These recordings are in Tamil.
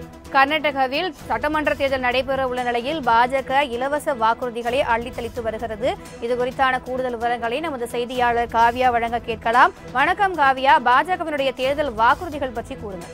கர்நாடகாவில் சட்டமன்ற தேர்தல் நடைபெற உள்ள நிலையில் பாஜக இலவச வாக்குறுதிகளை அள்ளித்தளித்து வருகிறது இது குறித்தான கூடுதல் விவரங்களை நமது செய்தியாளர் காவ்யா வழங்க கேட்கலாம் வணக்கம் காவ்யா பாஜகவினுடைய தேர்தல் வாக்குறுதிகள் பற்றி கூறுங்க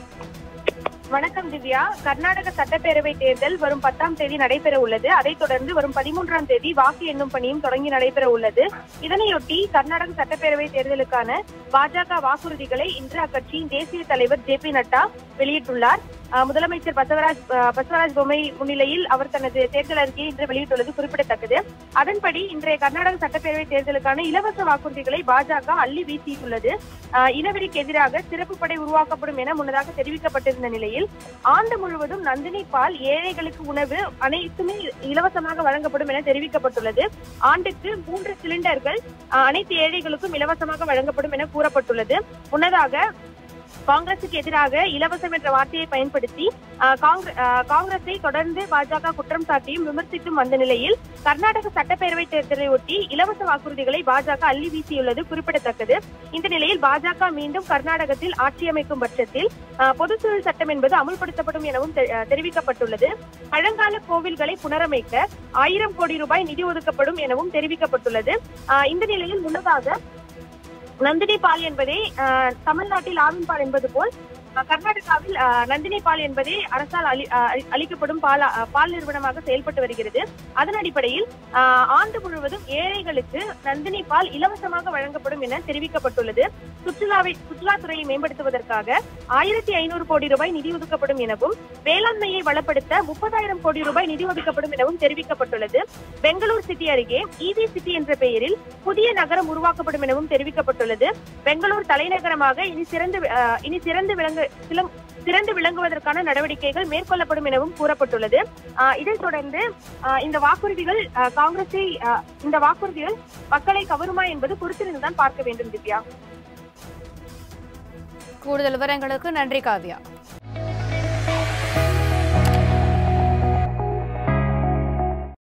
வணக்கம் திவ்யா கர்நாடக சட்டப்பேரவை தேர்தல் வரும் பத்தாம் தேதி நடைபெற உள்ளது அதைத் தொடர்ந்து வரும் பதிமூன்றாம் தேதி வாக்கு எண்ணும் பணியும் தொடங்கி நடைபெற உள்ளது இதனையொட்டி கர்நாடக சட்டப்பேரவை தேர்தலுக்கான பாஜக வாக்குறுதிகளை இன்று அக்கட்சியின் தேசிய தலைவர் ஜே பி நட்டா வெளியிட்டுள்ளார் அஹ், முதலமைச்சர் பசவராஜ் அஹ், பசவராஜ் பொம்மை முன்னிலையில் அவர் தனது தேர்தல் அறிக்கையை இன்று வெளியிட்டுள்ளது குறிப்பிடத்தக்கது அதன்படி இன்றைய கர்நாடக சட்டப்பேரவை தேர்தலுக்கான இலவச வாக்குறுதிகளை பாஜக அள்ளி வீசியுள்ளது அஹ், இனவெறிக்கு எதிராக சிறப்பு படை உருவாக்கப்படும் என முன்னதாக தெரிவிக்கப்பட்டிருந்த நிலையில் ஆண்டு முழுவதும் நந்தினி பால் ஏழைகளுக்கு உணவு அனைத்துமே இலவசமாக வழங்கப்படும் என தெரிவிக்கப்பட்டுள்ளது ஆண்டுக்கு மூன்று சிலிண்டர்கள் அஹ், அனைத்து ஏழைகளுக்கும் இலவசமாக வழங்கப்படும் என கூறப்பட்டுள்ளது முன்னதாக காங்கிரசுக்கு எதிராக இலவசம் என்ற வார்த்தையை பயன்படுத்தி அஹ், காங்கிர- அஹ், காங்கிரஸை தொடர்ந்து பாஜக குற்றம் சாட்டியும் விமர்சித்தும் வந்த நிலையில் கர்நாடக சட்டப்பேரவை தேர்தலை ஒட்டி இலவச வாக்குறுதிகளை பாஜக அள்ளி வீசியுள்ளது குறிப்பிடத்தக்கது இந்த நிலையில் பாஜக மீண்டும் கர்நாடகத்தில் ஆட்சி அமைக்கும் பட்சத்தில் அஹ், பொதுச்சூழல் சட்டம் என்பது அமுல்படுத்தப்படும் எனவும் தெ- அஹ், தெரிவிக்கப்பட்டுள்ளது பழங்கால கோவில்களை புனரமைக்க ஆயிரம் கோடி ரூபாய் நிதி ஒதுக்கப்படும் எனவும் தெரிவிக்கப்பட்டுள்ளது அஹ், இந்த நிலையில் முன்னதாக நந்தினி பால் என்பதே அஹ், தமிழ்நாட்டில் ஆவின் பால் என்பது போல் அஹ், கர்நாடகாவில் அஹ், நந்தினி பால் என்பதே அரசால் அளி- அஹ், அளி- அளிக்கப்படும் பால் அஹ், பால் நிறுவனமாக செயல்பட்டு வருகிறது அதன் அடிப்படையில் அஹ், ஆண்டு முழுவதும் ஏழைகளுக்கு நந்தினி பால் இலவசமாக வழங்கப்படும் என தெரிவிக்கப்பட்டுள்ளது சுற்றுலாவை சுற்றுலாத்துறையை மேம்படுத்துவதற்காக ஆயிரத்தி ஐநூறு கோடி ரூபாய் நிதி ஒதுக்கப்படும் எனவும் வேளாண்மையை வளப்படுத்த முப்பதாயிரம் கோடி ரூபாய் நிதி ஒதுக்கப்படும் எனவும் தெரிவிக்கப்பட்டுள்ளது பெங்களூர் சிட்டி அருகே இவி சிட்டி என்ற பெயரில் புதிய நகரம் உருவாக்கப்படும் எனவும் தெரிவிக்கப்பட்டுள்ளது பெங்களூர் தலைநகரமாக இனி சிறந்து அஹ், இனி சிறந்து விளங்கு சிலம்- சிறந்து விளங்குவதற்கான நடவடிக்கைகள் மேற்கொள்ளப்படும் எனவும் கூறப்பட்டுள்ளது அஹ், இதைத் தொடர்ந்து அஹ், இந்த வாக்குறுதிகள் அஹ், காங்கிரஸை அஹ், இந்த வாக்குறுதிகள் மக்களை கவருமா என்பது பொறுத்திருந்துதான் பார்க்க வேண்டும் திவ்யா கூடுதல் விவரங்களுக்கு நன்றி காவ்யா